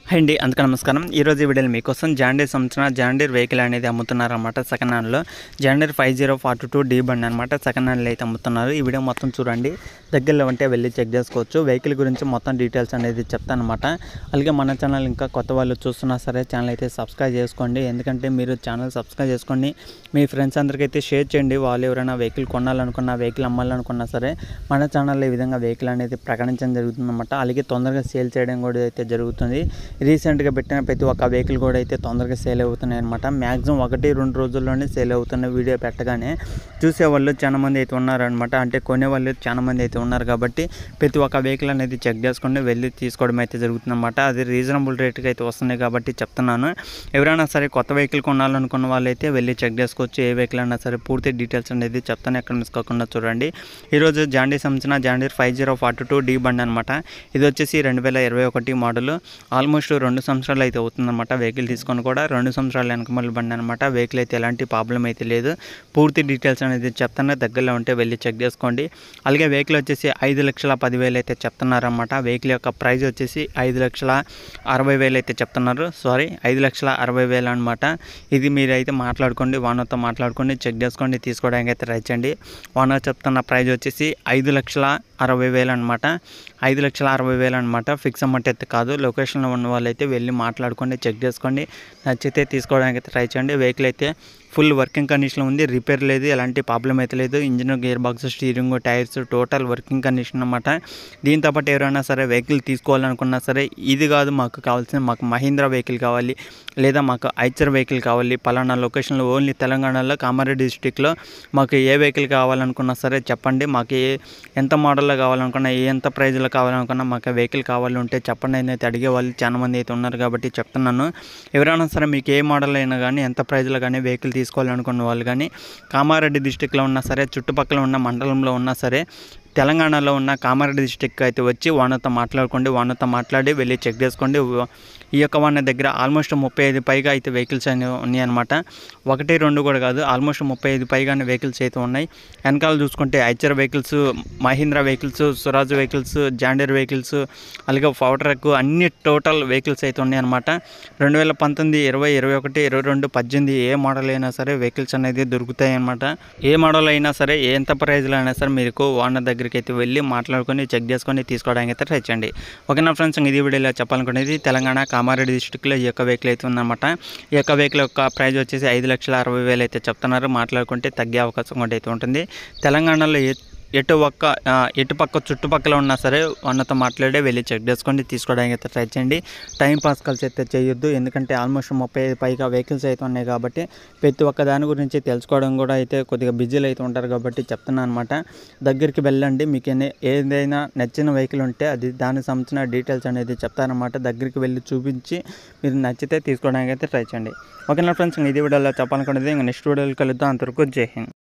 hi అండి అందుకు నమస్కారం ఈరోజు ఈ వీడియోలో మీకోసం జాండీర్ సంవత్సరం జాండీర్ వెహికల్ అనేది అమ్ముతున్నారన్నమాట సెకండ్ హ్యాండ్లో John Deere five zero forty two D బండి అనమాట సెకండ్ హ్యాండ్లో అయితే అమ్ముతున్నారు ఈ వీడియో మొత్తం చూడండి దగ్గరలో ఉంటే వెళ్ళి చెక్ చేసుకోవచ్చు వెహికల్ గురించి మొత్తం డీటెయిల్స్ అనేది చెప్తాను అనమాట అలాగే మన ఛానల్ ఇంకా కొత్త వాళ్ళు చూస్తున్నా సరే ఛానల్ అయితే సబ్స్క్రైబ్ చేసుకోండి ఎందుకంటే మీరు ఛానల్ సబ్స్క్రైబ్ చేసుకోండి మీ ఫ్రెండ్స్ అందరికీ అయితే షేర్ చేయండి వాళ్ళు ఎవరైనా వెహికల్ కొనాలనుకున్నా వెహికల్ అమ్మాలనుకున్నా సరే మన ఛానల్లో ఈ విధంగా వెహికల్ అనేది ప్రకటించడం జరుగుతుందన్నమాట అలాగే తొందరగా సేల్ చేయడం కూడా అయితే జరుగుతుంది రీసెంట్గా పెట్టిన ప్రతి ఒక్క వెహికల్ కూడా అయితే తొందరగా సేల్ అవుతున్నాయి అనమాట మ్యాక్సిమం ఒకటి రెండు రోజుల్లోనే సేల్ అవుతున్న వీడియో పెట్టగానే చూసేవాళ్ళు చాలా మంది అయితే ఉన్నారనమాట అంటే కొనేవాళ్ళు చాలా మంది అయితే ఉన్నారు కాబట్టి ప్రతి ఒక్క వెహికల్ అనేది చెక్ చేసుకొని వెళ్ళి తీసుకోవడం అయితే జరుగుతుందన్నమాట అది రీజనబుల్ రేట్కి అయితే వస్తున్నాయి కాబట్టి చెప్తున్నాను ఎవరైనా సరే కొత్త వెహికల్ కొనాలనుకున్న వాళ్ళు అయితే వెళ్ళి చెక్ చేసుకోవచ్చు ఏ వెహికల్ అయినా సరే పూర్తి డీటెయిల్స్ అనేది చెప్తాను ఎక్కడ మిస్ కాకుండా చూడండి ఈరోజు జాండీ సంబంధించిన John Deere five zero forty two D బండి అనమాట ఇది వచ్చేసి రెండు వేల ఇరవై ఒకటి మోడల్ ఆల్మోస్ట్ రెండు సంవత్సరాలు అయితే అవుతుందన్నమాట వెహికల్ తీసుకొని కూడా రెండు సంవత్సరాల వెనకమల్లి బండి అనమాట వెహికల్ అయితే ఎలాంటి ప్రాబ్లం అయితే లేదు పూర్తి డీటెయిల్స్ అనేది చెప్తాను దగ్గరలో ఉంటే వెళ్ళి చెక్ చేసుకోండి అలాగే వెహికల్ వచ్చేసి ఐదు లక్షల పదివేలు అయితే చెప్తున్నారన్నమాట వెహికల్ యొక్క ప్రైస్ వచ్చేసి ఐదు లక్షల అరవై వేలు అయితే చెప్తున్నారు సారీ ఐదు లక్షల అరవై వేలు అనమాట ఇది మీరు అయితే మాట్లాడుకోండి ఓనర్తో మాట్లాడుకోండి చెక్ చేసుకోండి తీసుకోవడానికి అయితే ట్రై చేయండి ఓనర్ చెప్తున్న ప్రైస్ వచ్చేసి ఐదు లక్షల అరవై వేలు అనమాట ఐదు లక్షల అరవై వేలు అనమాట ఫిక్స్ అమౌంట్ అయితే కాదు లొకేషన్లో ఉన్న వాళ్ళైతే వెళ్ళి మాట్లాడుకోండి చెక్ చేసుకోండి నచ్చితే తీసుకోవడానికి అయితే ట్రై చేయండి వెహికల్ అయితే ఫుల్ వర్కింగ్ కండిషన్లో ఉంది రిపేర్ లేదు ఎలాంటి ప్రాబ్లం అయితే లేదు engine gear box steering tyres total working condition అనమాట దీంతో పాటు ఎవరైనా సరే వెహికల్ తీసుకోవాలనుకున్నా సరే ఇది కాదు మాకు కావాల్సిన మాకు మహీంద్రా వెహికల్ కావాలి లేదా మాకు ఐచర్ వెహికల్ కావాలి పలానా లొకేషన్లో ఓన్లీ తెలంగాణలో కామారెడ్డి డిస్టిక్లో మాకు ఏ వెహికల్ కావాలనుకున్నా సరే చెప్పండి మాకు ఏ ఎంత మోడల్లో కావాలనుకున్నా ఏ ఎంత ప్రైజ్లో కావాలనుకున్నా మాకు వెహికల్ కావాలంటే చెప్పండి అని అయితే అడిగే వాళ్ళు చాలా మంది అయితే ఉన్నారు కాబట్టి చెప్తున్నాను ఎవరైనా సరే మీకు ఏ మోడల్ అయినా కానీ ఎంత ప్రైజ్లో కానీ వెహికల్ తీసుకోవాలనుకున్న వాళ్ళు కానీ కామారెడ్డి డిస్టిక్లో ఉన్నా సరే చుట్టుపక్కల ఉన్న మండలంలో ఉన్నా సరే తెలంగాణలో ఉన్న కామారెడ్డి డిస్టిక్ అయితే వచ్చి వానతో మాట్లాడుకోండి వానతో మాట్లాడి వెళ్ళి చెక్ చేసుకోండి ఈ యొక్క వాన దగ్గర ఆల్మోస్ట్ ముప్పై ఐదు పైగా అయితే వెహికల్స్ అనేవి ఉన్నాయన్నమాట ఒకటి రెండు కూడా కాదు ఆల్మోస్ట్ ముప్పై ఐదు పైగానే వెహికల్స్ అయితే ఉన్నాయి వెనకాల చూసుకుంటే Eicher vehicles Mahindra vehicles Swaraj vehicles John Deere vehicles అలాగే పవర్ ట్రక్ అన్ని టోటల్ వెహికల్స్ అయితే ఉన్నాయన్నమాట రెండు వేల పంతొమ్మిది ఇరవై ఇరవై ఒకటి ఇరవై రెండు పద్దెనిమిది ఏ మోడల్ అయినా సరే వెహికల్స్ అనేది దొరుకుతాయి అన్నమాట ఏ మోడల్ అయినా సరే ఏ ఎంత ప్రైజ్లో అయినా సరే మీకు ఓనర్ దగ్గరికి అయితే వెళ్ళి మాట్లాడుకొని చెక్ చేసుకొని తీసుకోవడానికి అయితే ట్రై చేయండి ఓకేనా ఫ్రెండ్స్ ఇది వీడియోలో చెప్పాలనుకునేది తెలంగాణ కామారెడ్డి డిస్టిక్లో ఈ యొక్క వెహికల్ అయితే ఉందన్నమాట ఈ యొక్క వెహికల్ యొక్క ప్రైస్ వచ్చేసి ఐదు లక్షల అరవై వేలు అయితే చెప్తున్నారు మాట్లాడుకుంటే తగ్గే అవకాశం కూడా అయితే ఉంటుంది తెలంగాణలో ఏ ఎటు ఒక్క ఆ, ఎటు పక్క చుట్టుపక్కల ఉన్నా సరే వాళ్ళతో మాట్లాడే వెళ్ళి చెక్ చేసుకోండి తీసుకోవడానికి అయితే ట్రై చేయండి టైం పాస్ కలిసి అయితే చేయొద్దు ఎందుకంటే ఆల్మోస్ట్ ముప్పై ఐదు పైగా వెహికల్స్ అయితే ఉన్నాయి కాబట్టి ప్రతి ఒక్క దాని గురించి తెలుసుకోవడం కూడా అయితే కొద్దిగా బిజీలు అయితే ఉంటారు కాబట్టి చెప్తున్నాను అనమాట దగ్గరికి వెళ్ళండి మీకు ఎన్ని- ఏదైనా నచ్చిన వెహికల్ ఉంటే అది దానికి సంబంధించిన డీటెయిల్స్ అనేది చెప్తారనమాట దగ్గరికి వెళ్ళి చూపించి మీరు నచ్చితే తీసుకోవడానికి అయితే ట్రై చేయండి ఓకేనా ఫ్రెండ్స్ ఇది వీడియోలో చెప్పాలనుకునేది ఇంకా నెక్స్ట్ వీడియోలో కలుద్దాం అంతవరకు జై హింద్